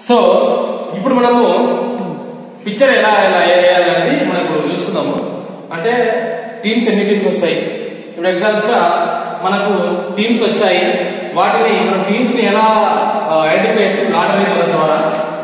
So ఇప్పుడు మనము picture ఎలా ఎలా వేయాలనేది మనం ఇప్పుడు చూసుకుందాము అంటే టీమ్స్ ఎన్ని టీమ్స్ వస్తాయి ఇప్పుడు ఎగ్జామ్స్ గా మనకు టీమ్స్ వచ్చాయి వాటిని మనం టీమ్స్ ని ఎలా ఐడెంటిఫై చేసి లాటరీ పద్ధతి ద్వారా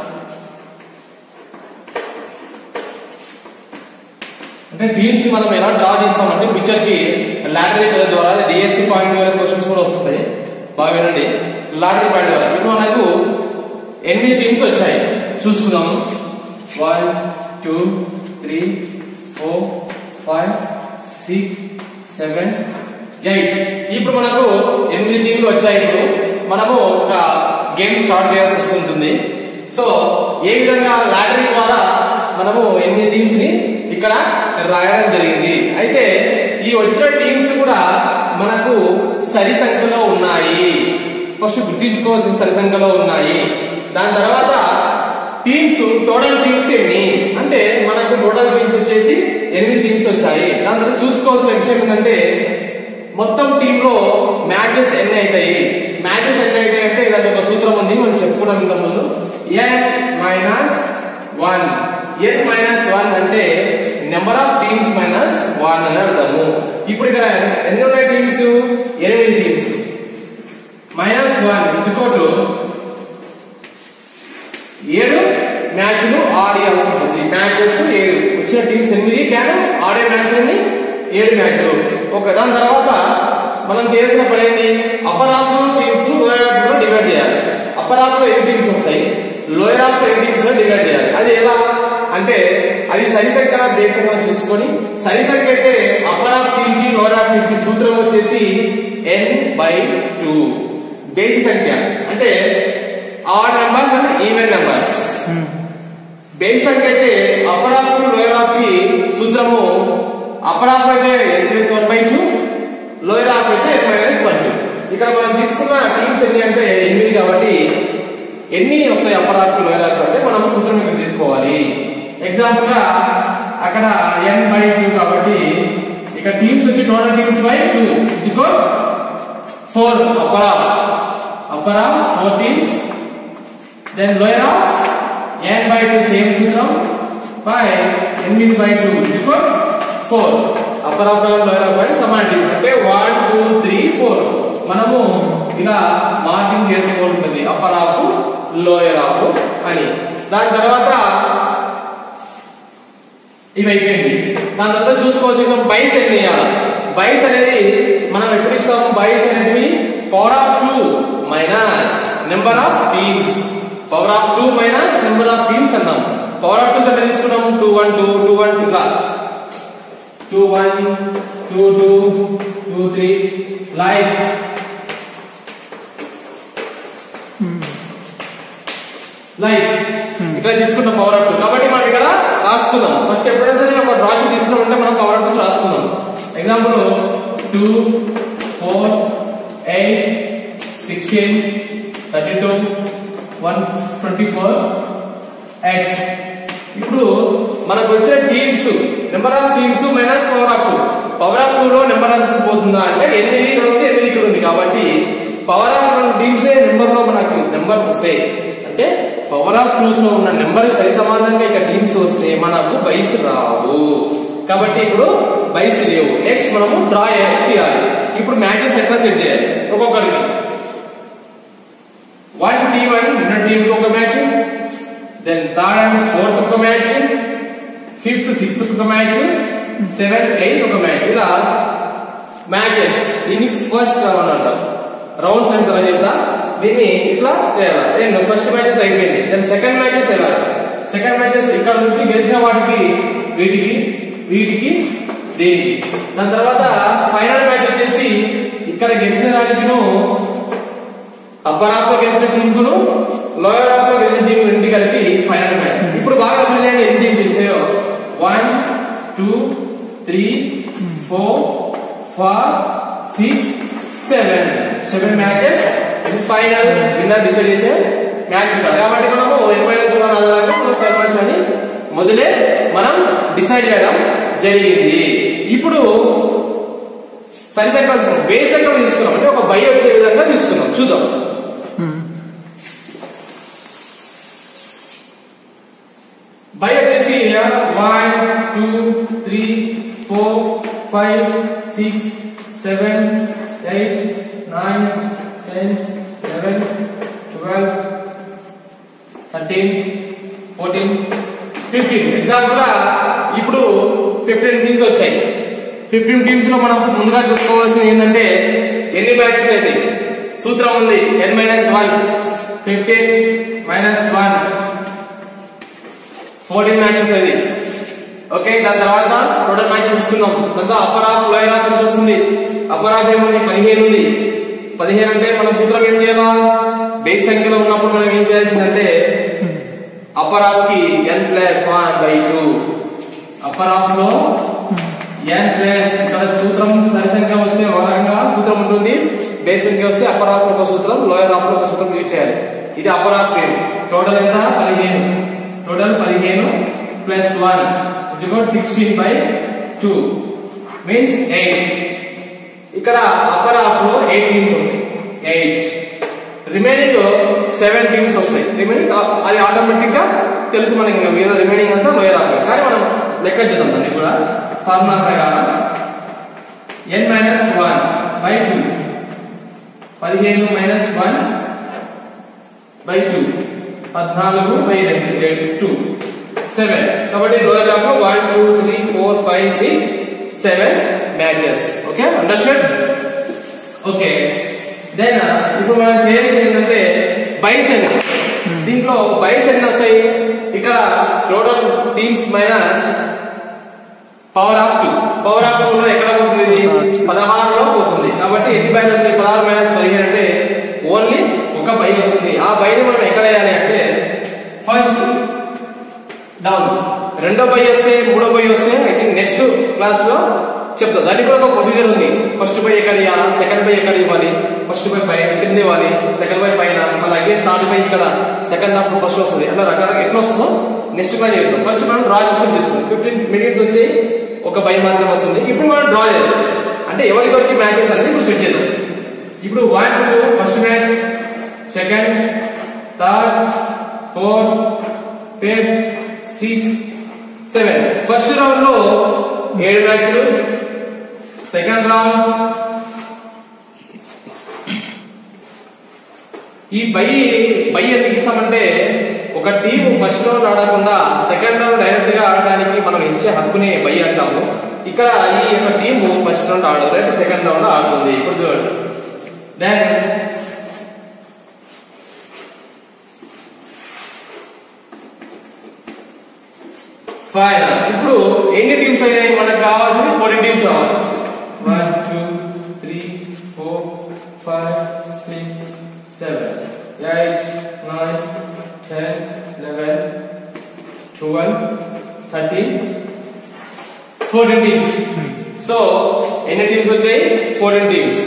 అంటే టీమ్స్ ని మనం ఎలా డ్రా చేస్తామంటే పిక్చర్ కి లాటరీ పద్ధతి ద్వారా డిఎస్సి పాయింట్ ద్వారా క్వశ్చన్స్ కూడా వస్తాయి బాగా వినండి లాటరీ పాయింట్ ద్వారా ఇప్పుడు మనకు ఎనిమిది టీమ్స్ వచ్చాయి చూసుకుందాము one two three four five six seven eight ఇప్పుడు మనకు ఎనిమిది టీంలు వచ్చాయి ఇప్పుడు మనము ఒక గేమ్ స్టార్ట్ చేయాల్సి వస్తుంటుంది సో ఏ విధంగా లాటరీ ద్వారా మనము ఎనిమిది టీమ్స్ ని ఇక్కడ రాయడం జరిగింది అయితే ఈ వచ్చిన టీమ్స్ కూడా మనకు సరి సంఖ్యలో ఉన్నాయి ఫస్ట్ గుర్తించుకోవాల్సిన సరి సంఖ్యలో ఉన్నాయి దాని తర్వాత టీమ్స్ టోటల్ టీమ్స్ ఎన్ని అంటే మనకు టోటల్ టీమ్స్ వచ్చేసి ఎనిమిది టీమ్స్ వచ్చాయి దాని తర్వాత చూసుకోవాల్సిన విషయం ఏంటంటే మొత్తం టీమ్ లో మ్యాచెస్ ఎన్ని అవుతాయి మ్యాచెస్ ఎన్ని అవుతాయి అంటే దానికి ఒక సూత్రం ఉంది మనం చెప్పుకున్నాం ఇంత ముందు n minus one n minus one అంటే number of teams minus one అని అర్థము ఇప్పుడు ఇక్కడ ఎన్ని ఉన్నాయి టీమ్స్ ఎనిమిది టీమ్స్ మైనస్ వన్ ఇచ్చుకోట్లు ఏడు మ్యాచ్లు ఆడియాల్సి ఉంటుంది మ్యాచెస్ ఏడు వచ్చిన టీమ్స్ ఎనిమిది కానీ ఆడే మ్యాచ్ అన్ని ఏడు మ్యాచ్లు ఒక దాని తర్వాత మనం చేసిన పని ఏంటి upper half teams lower half లో డివైడ్ చేయాలి అప్పర్ హాఫ్ లో ఎన్ని టీమ్స్ వస్తాయి లోయర్ హాఫ్ లో ఎన్ని టీమ్స్ లో డివైడ్ చేయాలి అది ఎలా అంటే అది సరి సంఖ్య బేస్ గా చూసుకొని సరి సంఖ్య అయితే అప్పర్ హాఫ్ టీమ్ కి లోయర్ హాఫ్ టీమ్ కి సూత్రం వచ్చేసి ఎన్ బై టూ బేసి సంఖ్య అంటే odd numbers and even numbers బేస్ సంఖ్య అయితే అప్పర్ హాఫ్ కి లోయర్ హాఫ్ కి సూత్రము అప్పర్ హాఫ్ అయితే n plus one by two lower half అయితే ఎన్ మైనస్ వన్ టూ ఇక్కడ మనం తీసుకున్న టీమ్స్ ఎన్ని అంటే ఎనిమిది కాబట్టి ఎన్ని వస్తాయి అప్పర్ హాఫ్ కి లోయర్ హాఫ్ అంటే మనం సూత్రం ఇక్కడ తీసుకోవాలి ఎగ్జాంపుల్ గా అక్కడ ఎన్ బై టూ కాబట్టి ఇక్కడ టీమ్స్ వచ్చి టోటల్ టీమ్స్ బై టూ ఇచ్చుకో four upper half upper half four teams then lower half n by 2 same సూత్రం బై ఎనిమిది by two equal four upper half lower half by సమాన teams అంటే one two three four మనము ఇలా marking చేసుకోవాలంటుంది upper half lower half అని దాని తర్వాత ఇవి అయిపోయింది దాని తర్వాత చూసుకోవాల్సిన బైస్ ఎన్ని వేయాలి బైస్ అనేది మనం ఎప్పుడు ఇస్తాము బైస్ అనేవి power of two minus number of teams power of two minus number of teams అన్నాం పవర్ ఆఫ్ టూ అంటే తీసుకున్నాము two one two two one ఇట్లా two one two two two three like like ఇట్లా తీసుకున్నాం power of two కాబట్టి మనం ఇక్కడ రాసుకుందాం first ఎప్పుడైనా సరే ఒక డ్రాయింగ్ తీసుకున్నామంటే మనం పవర్ ఆఫ్ టూ రాసుకుందాం example two four eight sixteen thirty two one twenty four x ఇప్పుడు మనకు వచ్చే teams number of teams minus power of two power of two లో నెంబర్ ఆఫ్ పోతుందా అంటే ఎనిమిది ఇక్కడ ఉంది ఎనిమిది ఇక్కడ ఉంది కాబట్టి పవర్ ఆఫ్ రెండు టీమ్స్ నెంబర్ లో మనకు నెంబర్స్ వస్తాయి అంటే పవర్ ఆఫ్ టూస్ లో ఉన్న నెంబర్ సరి సమానంగా ఇక టీమ్స్ వస్తే మనకు బైస్ రావు కాబట్టి ఇప్పుడు బైస్ లేవు నెక్స్ట్ మనము డ్రా తీయాలి ఇప్పుడు మ్యాచెస్ ఎట్లా సెట్ చేయాలి ఒక్కొక్కరికి వన్ టీ వన్ రెండు టీమ్ ఒక match then third and fourth ఒక మ్యాచ్ ఫిఫ్త్ సిక్స్త్ ఒక మ్యాచ్ సెవెంత్ ఎయిత్ ఒక మ్యాచ్ ఇలా మ్యాచెస్ దీన్ని ఫస్ట్ రౌండ్ అంటాం రౌండ్స్ అంటే చెప్తా దీన్ని ఇట్లా చేయాలి నేను ఫస్ట్ మ్యాచెస్ అయిపోయింది దెన్ సెకండ్ మ్యాచెస్ ఎలా సెకండ్ మ్యాచెస్ ఇక్కడ నుంచి గెలిచిన వాటికి వీటికి వీటికి దీనికి దాని తర్వాత ఫైనల్ మ్యాచ్ వచ్చేసి ఇక్కడ గెలిచిన దానికిను అప్పర్ హాఫ్ లో గెలిచిన టీం కును లోయర్ హాఫ్ లో గెలిచిన టీం రెండు కలిపి ఫైనల్ మ్యాచ్ ఇప్పుడు బాగా గమనించండి ఎన్ని టీం ఇస్తాయో one two three four five six seven seven matches ఇది ఫైనల్ విన్నర్ డిసైడ్ చేసే మ్యాచ్ కాబట్టి మనము ఎన్ మైనస్ వన్ ఆధారంగా మనం సెవెన్ మ్యాచ్ అని మొదలే మనం డిసైడ్ చేయడం జరిగింది ఇప్పుడు సరిసెక్కల్సిన బేస్ ఎక్కడ తీసుకున్నాం అంటే ఒక బై వచ్చే విధంగా తీసుకున్నాం చూద్దాం బై వచ్చేసి one two three four five six seven eight nine ten eleven twelve thirteen fourteen fifteen example గా ఇప్పుడు ఫిఫ్టీన్ టీమ్స్ వచ్చాయి ఫిఫ్టీన్ టీమ్స్ లో మనం ముందుగా చూసుకోవాల్సింది ఏంటంటే ఎన్ని మ్యాచెస్ అయితే సూత్రం ఉంది n minus one fifteen minus one fourteen matches అది ఓకే దాని తర్వాత టోటల్ మ్యాచెస్ తీసుకున్నాం దాంతో అప్పర్ హాఫ్ లోయర్ హాఫ్ ఎంత వస్తుంది అప్పర్ హాఫ్ ఏముంది పదిహేను ఉంది పదిహేను అంటే మనం సూత్రం ఏం చేయాలా బేస్ సంఖ్యలో ఉన్నప్పుడు మనం ఏం చేయాల్సిందంటే అప్పర్ హాఫ్ కి n plus one by two upper half లో ఎన్ ప్లస్ ఇక్కడ సూత్రం సరి సంఖ్య వస్తే ఒక రకంగా సూత్రం ఉంటుంది బేస్ సంఖ్య వస్తే అప్పర్ హాఫ్ లో ఒక సూత్రం లోయర్ హాఫ్ లో ఒక సూత్రం యూజ్ చేయాలి ఇది అప్పర్ హాఫ్ ఫేమ్ టోటల్ ఎంత పదిహేను టోటల్ పదిహేను plus one is sixteen by two means eight ఇక్కడ అప్పర్ హాఫ్ లో ఎయిట్ టీమ్స్ వస్తాయి ఎయిట్ రిమైనింగ్ సెవెన్ టీమ్స్ వస్తాయి రిమైనింగ్ అది ఆటోమేటిక్ గా తెలుసు మనకి ఇంకా మీద రిమైనింగ్ అంతా లోయర్ హాఫ్ కానీ మనం లెక్క చేద్దాం దాన్ని కూడా ఫార్ములా ప్రకారం n minus one by two పదిహేను మైనస్ వన్ బై టూ పద్నాలుగు బై రెండు టూ సెవెన్ కాబట్టి lower half one two three four five six seven matches okay understand okay then ఇప్పుడు మనం చేయాల్సింది ఏంటంటే బైస్ ఎన్ని దీంట్లో బైస్ ఎన్ని వస్తాయి ఇక్కడ total teams minus power of two power of two లో ఎక్కడ పోతుంది ఇది పదహారులో పోతుంది కాబట్టి ఎన్ని బైలు వస్తాయి పదహారు మైనస్ పదిహేను అంటే ఓన్లీ ఒక బై వస్తుంది ఆ బైని మనం ఎక్కడ వేయాలి అంటే ఫస్ట్ డౌన్ రెండో బై వస్తే మూడో బై వస్తే ఐ థింక్ నెక్స్ట్ క్లాస్ లో చెప్తా దానికి కూడా ఒక ప్రొసీజర్ ఉంది ఫస్ట్ బై ఎక్కడ ఇవ్వాలి సెకండ్ బై ఎక్కడ ఇవ్వాలి ఫస్ట్ బై పై కింద ఇవ్వాలి సెకండ్ బై పైన మళ్ళీ అగైన్ థర్డ్ బై ఇక్కడ సెకండ్ హాఫ్ ఫస్ట్ వస్తుంది అట్లా రకరకాల ఎట్లా వస్తుందో నెక్స్ట్ క్లాస్ చెప్తాం ఫస్ట్ మనం డ్రా సిస్టమ్ తీసుకుంటాం ఫిఫ్టీన్ మినిట్స్ వచ్చి ఒక బై మాత్రం వస్తుంది ఇప్పుడు మనం డ్రా చేద్దాం అంటే ఎవరికొరికి మ్యాచెస్ అనేది ఇప్పుడు సెట్ చేద్దాం ఇప్పుడు one two first match second third fourth fifth six seven first round లో ఏడు మ్యాచ్లు సెకండ్ రౌండ్ ఈ బై బై ఎందుకు ఇస్తామంటే ఒక టీం ఫస్ట్ రౌండ్ ఆడకుండా సెకండ్ రౌండ్ డైరెక్ట్ గా ఆడడానికి మనం ఇచ్చే హక్కునే బై అంటాము ఇక్కడ ఈ యొక్క టీం ఫస్ట్ రౌండ్ ఆడదు రైట్ సెకండ్ రౌండ్ ఆడుతుంది ఇప్పుడు చూడండి దెన్ ఫైనల్ ఇప్పుడు ఎన్ని టీమ్స్ అయ్యాయి మనకు కావాల్సింది ఫోర్టీన్ టీమ్స్ అవ్వాలి one two three four five six seven eight nine ten eleven twelve thirteen fourteen teams so ఎన్ని టీమ్స్ వచ్చాయి ఫోర్టీన్ టీమ్స్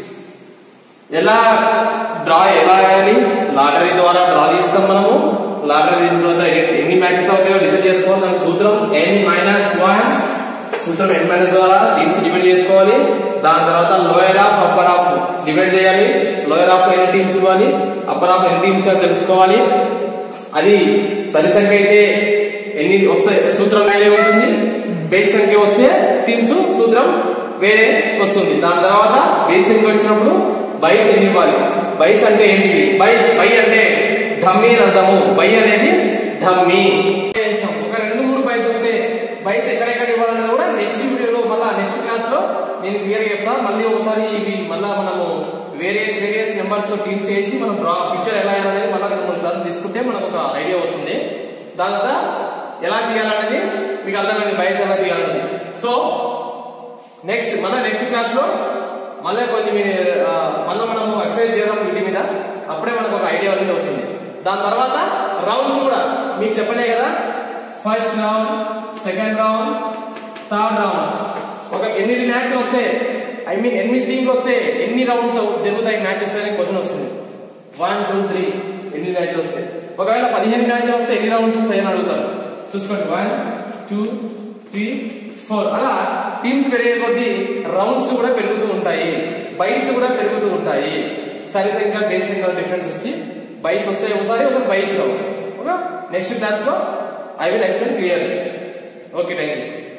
ఎలా డ్రా ఎలా వేయాలి లాటరీ ద్వారా డ్రా తీస్తాం మనము లాటరీ తీసిన తర్వాత ఎన్ని- ఎన్ని మ్యాచెస్ అవుతాయో డిసైడ్ చేసుకోవాలి దాని సూత్రం ఎన్ మైనస్ వన్ సూత్రం ఎన్ మైనస్ ద్వారా టీమ్స్ డివైడ్ చేసుకోవాలి దాని తర్వాత lower half upper half divide చేయాలి లోయర్ ఆఫ్ ఎన్ని టీమ్స్ ఇవ్వాలి అప్పర్ ఆఫ్ ఎన్ని టీమ్స్ తెలుసుకోవాలి అది సరి సంఖ్య అయితే ఎన్ని వస్తాయి సూత్రం వేరే ఉంటుంది బేస్ సంఖ్య వస్తే టీమ్స్ సూత్రం వేరే వస్తుంది దాని తర్వాత బేస్ సంఖ్య వచ్చినప్పుడు బైస్ ఎన్ని ఇవ్వాలి బైస్ అంటే ఏంటివి బైస్ బై అంటే ఢమ్మీ అని అర్థము బై అనేది ఢమ్మీ చేసినాం. ఒక రెండు మూడు బైస్ వస్తే బైస్ ఎక్కడెక్కడ ఇవ్వాలన్నది కూడా నెక్స్ట్ వీడియోలో మళ్ళా నెక్స్ట్ క్లాస్ లో నేను క్లియర్ చెప్తా మళ్ళీ ఒకసారి ఇవి మళ్ళా మనము వేరియస్ వేరియస్ నెంబర్స్ టీమ్స్ చేసి మనం డ్రా పిక్చర్ ఎలా వేయాలనేది మళ్ళీ రెండు మూడు క్లాసులు తీసుకుంటే మనకు ఒక ఐడియా వస్తుంది దాని తర్వాత ఎలా తీయాలనేది మీకు అర్థమైంది బైస్ ఎలా తీయాలనేది సో నెక్స్ట్ మన నెక్స్ట్ క్లాస్ లో మళ్ళీ కొన్ని మీరు ఆ, మళ్ళీ మనము ఎక్సర్సైజ్ చేద్దాం వీటి మీద అప్పుడే మనకు ఒక ఐడియా అనేది వస్తుంది దాని తర్వాత రౌండ్స్ కూడా మీకు చెప్పలే కదా first round second round third round ఒక ఎనిమిది మ్యాచ్లు వస్తే ఐ మీన్ ఎనిమిది టీంలు వస్తే ఎన్ని రౌండ్స్ జరుగుతాయి మ్యాచెస్ అని క్వశ్చన్ వస్తుంది వన్ టూ త్రీ ఎన్ని మ్యాచ్లు వస్తాయి ఒకవేళ పదిహేను మ్యాచ్లు వస్తే ఎన్ని రౌండ్స్ వస్తాయని అడుగుతారు చూసుకోండి వన్ టూ త్రీ ఫోర్ అలా టీమ్స్ పెరిగే కొద్దీ రౌండ్స్ కూడా పెరుగుతూ ఉంటాయి బైస్ కూడా పెరుగుతూ ఉంటాయి సరి సంఖ్య బేస్ సంఖ్య డిఫరెన్స్ వచ్చి బైస్ వస్తాయి ఒకసారి ఒకసారి బైస్ రావు ఓకే నెక్స్ట్ క్లాస్ లో I will explain clear okay thank you